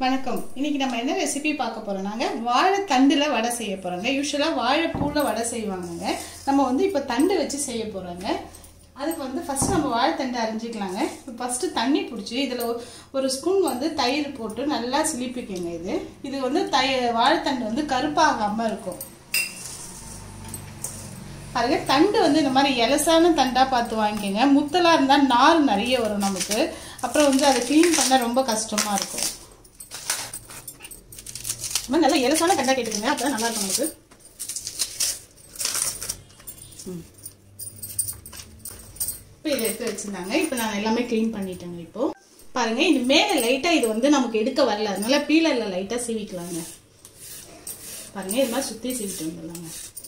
வணக்கம் இன்னைக்கு நம்ம என்ன ரெசிபி பார்க்க போறோம்னாங்க வாழைத்தண்டுல வடை செய்ய போறோங்க யூஸ்வலா வாழைப்பூல வடை செய்வாங்கங்க நம்ம வந்து இப்போ தண்டு வச்சு செய்ய போறோங்க அதுக்கு வந்து ஃபர்ஸ்ட் நம்ம வாழைத்தண்டு அரிஞ்சிக்கலாங்க இப்போ ஃபர்ஸ்ட் தண்ணி பிடிச்சி இதில் ஒரு ஸ்பூன் வந்து தயிர் போட்டு நல்லா சிலிப்பிக்கங்க இது இது வந்து தய வாழைத்தண்டு வந்து கருப்பாகாம இருக்கும் பாருங்க தண்டு வந்து இந்த மாதிரி எலசான தண்டா பார்த்து வாங்கிக்கோங்க முத்தலா இருந்தால் நார் நிறைய வரும் நமக்கு அப்புறம் வந்து அதை க்ளீன் பண்ண ரொம்ப கஷ்டமா இருக்கும் இந்த மாதிரி நல்லா எலசான தண்டா கேட்டுக்கோங்க அப்பதான் நல்லா இருக்கும் நமக்கு ம். இப்போ இதை எடுத்து வச்சிருந்தாங்க இப்போ நான் எல்லாமே க்ளீன் பண்ணிட்டேங்க இப்போ பாருங்க இது மேலே லைட்டாக இது வந்து நமக்கு எடுக்க வரல அதனால பீலரில் லைட்டாக சீவிக்கலாங்க பாருங்க இது மாதிரி சுற்றி சீவிட்டு வந்துடலாங்க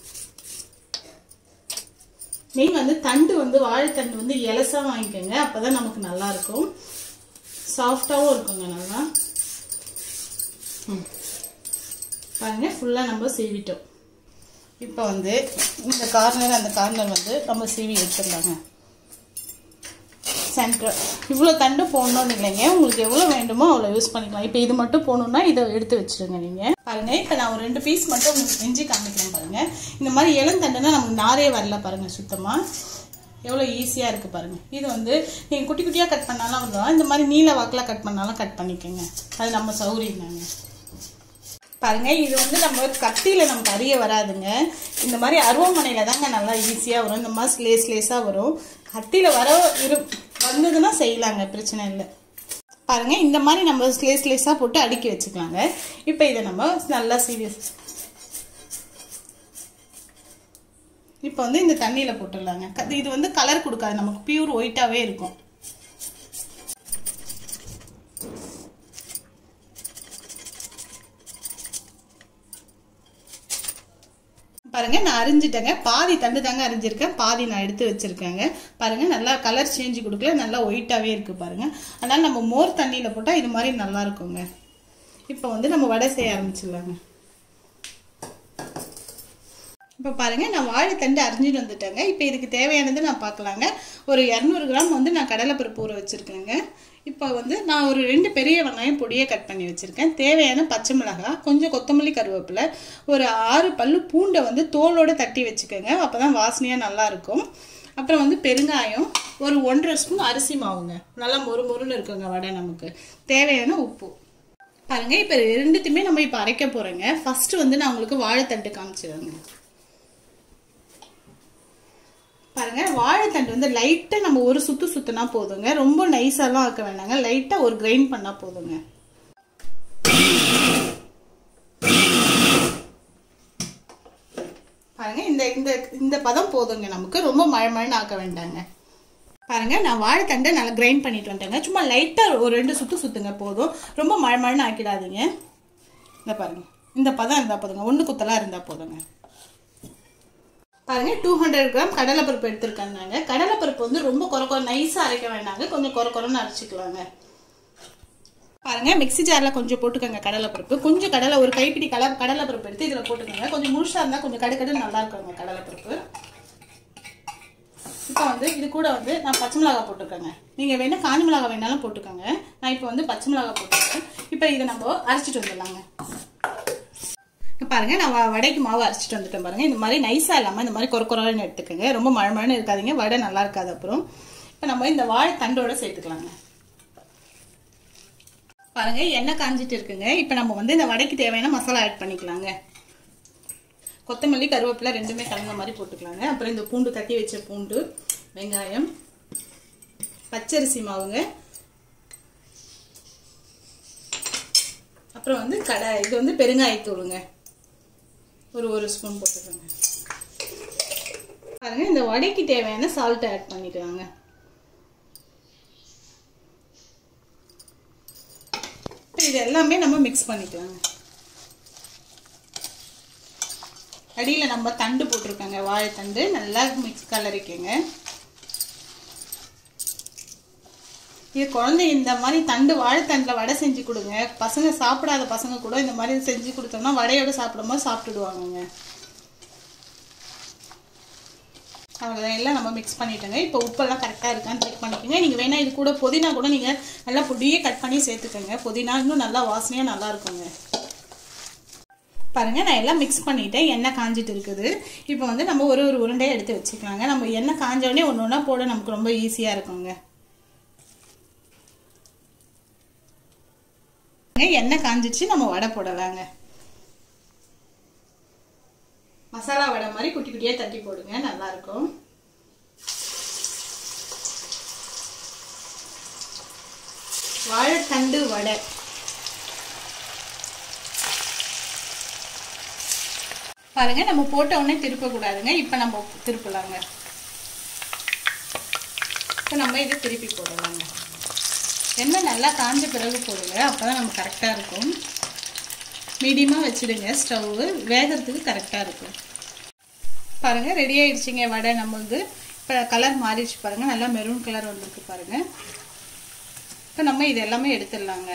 மெயின் வந்து தண்டு வந்து வாழைத்தண்டு வந்து எலசா வாங்கிக்கோங்க அப்பதான் நமக்கு நல்லா இருக்கும் சாஃப்டாகவும் இருக்குங்க நல்லா ம். பாருங்க ஃபுல்லாக நம்ம சீவிட்டோம் இப்போ வந்து இந்த கார்னர் அந்த கார்னர் வந்து நம்ம சீவி எடுத்துடலாங்க சென்டர் இவ்வளோ தண்டு போடணும்னு இல்லைங்க உங்களுக்கு எவ்வளோ வேண்டுமோ அவ்வளோ யூஸ் பண்ணிக்கலாம் இப்போ இது மட்டும் போகணுன்னா இதை எடுத்து வச்சிருங்க நீங்கள் பாருங்க இப்போ நான் ஒரு ரெண்டு பீஸ் மட்டும் உங்களுக்கு செஞ்சு காமிக்கிறேன் பாருங்க இந்த மாதிரி இளந்தண்டுனா நமக்கு நாரே வரல பாருங்க சுத்தமாக எவ்வளோ ஈஸியாக இருக்குது பாருங்க இது வந்து நீங்கள் குட்டி குட்டியாக கட் பண்ணாலும் வந்துடும் இந்த மாதிரி நீல வாக்கில் கட் பண்ணாலும் கட் பண்ணிக்கோங்க அது நம்ம சௌரியம் தாங்க பாருங்க இது வந்து நம்ம கத்தியில நமக்கு அறிய வராதுங்க இந்த மாதிரி அருவமனையில தாங்க நல்லா ஈஸியா வரும் இந்த மாதிரி ஸ்லேஸ் லேஸா வரும் கத்தியில வர இரு வந்ததுன்னா செய்யலாங்க பிரச்சனை இல்லை பாருங்க இந்த மாதிரி நம்ம ஸ்லேஸ் ஸ்லேஸா போட்டு அடுக்கி வச்சுக்கலாங்க இப்போ இதை நம்ம நல்லா சீரியஸ் இப்போ வந்து இந்த தண்ணியில போட்டுடலாங்க க- இது வந்து கலர் கொடுக்காது நமக்கு பியூர் ஒயிட்டாவே இருக்கும் பாருங்க நான் அரிஞ்சிட்டேங்க பாதி தண்டு தாங்க அரிஞ்சிருக்கேன் பாதி நான் எடுத்து வச்சிருக்கேங்க பாருங்க நல்லா கலர் சேஞ்ச் கொடுக்கல நல்லா ஒயிட்டாவே இருக்கு பாருங்க அதனால நம்ம மோர் தண்ணியில போட்டா இது மாதிரி நல்லா இருக்குங்க இப்போ வந்து நம்ம வடை செய்ய ஆரம்பிச்சிடலாங்க இப்போ பாருங்க நான் வாழைத்தண்டு அரிஞ்சிட்டு வந்துட்டேங்க இப்போ இதுக்கு தேவையானது நான் பார்க்கலாங்க ஒரு இரநூறு கிராம் வந்து நான் கடலைப்பருப்பு ஊற வச்சிருக்கேங்க இப்போ வந்து நான் ஒரு ரெண்டு பெரிய வெங்காயம் பொடியை கட் பண்ணி வச்சிருக்கேன் தேவையான பச்சை மிளகாய் கொஞ்சம் கொத்தமல்லி கருவேப்பிலை ஒரு ஆறு பல்லு பூண்டை வந்து தோலோட தட்டி வச்சுக்கோங்க அப்பதான் வாசனையாக நல்லா இருக்கும் அப்புறம் வந்து பெருங்காயம் ஒரு ஒன்றரை ஸ்பூன் அரிசி மாவுங்க நல்லா மொறு மொறுன்னு இருக்குங்க வடை நமக்கு தேவையான உப்பு பாருங்க இப்போ ரெண்டுத்தையுமே நம்ம இப்போ அரைக்க போறோங்க ஃபர்ஸ்ட் வந்து நான் உங்களுக்கு வாழைத்தண்டு காமிச்சிடுறேங்க பாருங்க வாழைத்தண்டு வந்து லைட்டா நம்ம ஒரு சுத்து சுத்துனா போதுங்க ரொம்ப நைஸாலாம் ஆக்க வேண்டாங்க லைட்டா ஒரு கிரைண்ட் பண்ணா போதுங்க பாருங்க இந்த இந்த இந்த பதம் போதுங்க நமக்கு ரொம்ப மழை மழைன்னு ஆக்க வேண்டாங்க பாருங்க நான் வாழைத்தண்டை நல்லா கிரைண்ட் பண்ணிட்டு வந்துட்டேங்க சும்மா லைட்டா ஒரு ரெண்டு சுத்து சுத்துங்க போதும் ரொம்ப மழை மழைன்னு ஆக்கிடாதீங்க இந்த பாருங்க இந்த பதம் இருந்தா போதுங்க ஒன்று குத்தலா இருந்தா போதுங்க பாருங்க டூ ஹண்ட்ரட் கிராம் கடலைப்பருப்பு எடுத்திருக்காங்க கடலைப்பருப்பு வந்து ரொம்ப குறை குறை நைஸாக அரைக்க வேண்டாங்க கொஞ்சம் குறை குறைன்னு அரைச்சிக்கலாங்க பாருங்க மிக்ஸி ஜார்ல கொஞ்சம் போட்டுக்கோங்க கடலைப்பருப்பு கொஞ்சம் கடலை ஒரு கைப்பிடி கல கடலைப்பருப்பு எடுத்து இதில் போட்டுக்கோங்க கொஞ்சம் முழுசா இருந்தால் கொஞ்சம் கடு கடு நல்லா இருக்குங்க கடலைப்பருப்பு இப்போ வந்து இது கூட வந்து நான் பச்சை மிளகாய் போட்டுக்கோங்க நீங்கள் வேணா காஞ்சி மிளகாய் வேணாலும் போட்டுக்கோங்க நான் இப்போ வந்து பச்சை மிளகாய் போட்டுருக்கேன் இப்போ இதை நம்ம அரைச்சிட்டு வந்துடலாங்க இங்க பாருங்க நான் வ- வடைக்கு மாவு அரைச்சிட்டு வந்துட்டேன் பாருங்க இந்த மாதிரி நைஸா இல்லாம இந்த மாதிரி கொர கொரன்னு எடுத்துக்கோங்க ரொம்ப மழை மழைன்னு இருக்காதீங்க வடை நல்லா இருக்காது அப்புறம் இப்போ நம்ம இந்த வாழை தண்டோட சேர்த்துக்கலாங்க பாருங்க எண்ணெய் காஞ்சிட்டு இருக்குங்க இப்போ நம்ம வந்து இந்த வடைக்கு தேவையான மசாலா ஆட் பண்ணிக்கலாங்க கொத்தமல்லி கருவேப்பிலை ரெண்டுமே கலந்த மாதிரி போட்டுக்கலாங்க அப்புறம் இந்த பூண்டு தட்டி வச்ச பூண்டு வெங்காயம் பச்சரிசி மாவுங்க அப்புறம் வந்து கடை இது வந்து பெருங்காயத்தூளுங்க ஒரு ஒரு ஸ்பூன் போட்டுக்கோங்க பாருங்க இந்த வடைக்கு தேவையான சால்ட் ஆட் பண்ணிக்கலாங்க இப்ப இது எல்லாமே நம்ம மிக்ஸ் பண்ணிக்கலாங்க அடியில் நம்ம தண்டு போட்டிருக்கோங்க வாழைத்தண்டு நல்லா மிக்ஸ் கலரிக்கங்க இது குழந்தை இந்த மாதிரி தண்டு வாழைத்தண்டில் வடை செஞ்சு கொடுங்க பசங்க சாப்பிடாத பசங்க கூட இந்த மாதிரி செஞ்சு கொடுத்தோம்னா வடையோட சாப்பிடும்போது சாப்பிட்டுடுவாங்கங்க அவ்வளோதான் எல்லாம் நம்ம மிக்ஸ் பண்ணிட்டோங்க இப்போ உப்பெல்லாம் கரெக்டாக இருக்கான்னு செக் பண்ணிக்கோங்க நீங்கள் வேணால் இது கூட புதினா கூட நீங்கள் நல்லா பொடியே கட் பண்ணி சேர்த்துக்கோங்க புதினா இன்னும் நல்லா வாசனையாக நல்லா இருக்குங்க பாருங்கள் நான் எல்லாம் மிக்ஸ் பண்ணிவிட்டேன் எண்ணெய் காஞ்சிட்டு இருக்குது இப்போ வந்து நம்ம ஒரு ஒரு உருண்டையை எடுத்து வச்சுக்கலாங்க நம்ம எண்ணெய் காஞ்சோடனே ஒன்று ஒன்றா போட நமக்கு ரொம்ப ஈஸியாக இருக்குங்க எண்ணெய் காஞ்சிச்சு நம்ம வடை போடலாங்க மசாலா வடை மாதிரி குட்டி குட்டியாக தட்டி போடுங்க நல்லாயிருக்கும் வாழைத்தண்டு வடை பாருங்க நம்ம போட்ட உடனே திருப்பக்கூடாதுங்க இப்போ நம்ம திருப்பலாங்க இப்போ நம்ம இதை திருப்பி போடலாங்க எண்ணெய் நல்லா காஞ்ச பிறகு போடுங்க அப்போ தான் நம்ம கரெக்டாக இருக்கும் மீடியமாக வச்சுடுங்க ஸ்டவ்வு வேகிறதுக்கு கரெக்டாக இருக்கும் பாருங்கள் ரெடி ஆயிடுச்சுங்க வடை நம்மளுது இப்போ கலர் மாறிடுச்சு பாருங்கள் நல்லா மெரூன் கலர் வந்திருக்கு பாருங்கள் இப்போ நம்ம இது எல்லாமே எடுத்துடலாங்க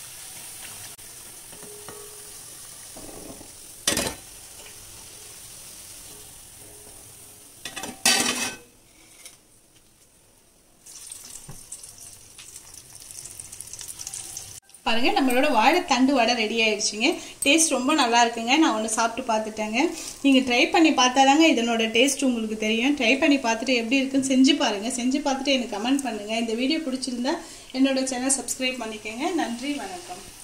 பாருங்கள் நம்மளோட வாழைத்தண்டு வடை ரெடி ஆயிடுச்சுங்க டேஸ்ட் ரொம்ப நல்லா இருக்குங்க நான் ஒன்று சாப்பிட்டு பார்த்துட்டேங்க நீங்கள் ட்ரை பண்ணி பார்த்தாதாங்க இதனோட டேஸ்ட் உங்களுக்கு தெரியும் ட்ரை பண்ணி பார்த்துட்டு எப்படி இருக்குன்னு செஞ்சு பாருங்கள் செஞ்சு பார்த்துட்டு எனக்கு கமெண்ட் பண்ணுங்கள் இந்த வீடியோ பிடிச்சிருந்தா என்னோட சேனல் சப்ஸ்கிரைப் பண்ணிக்கோங்க நன்றி வணக்கம்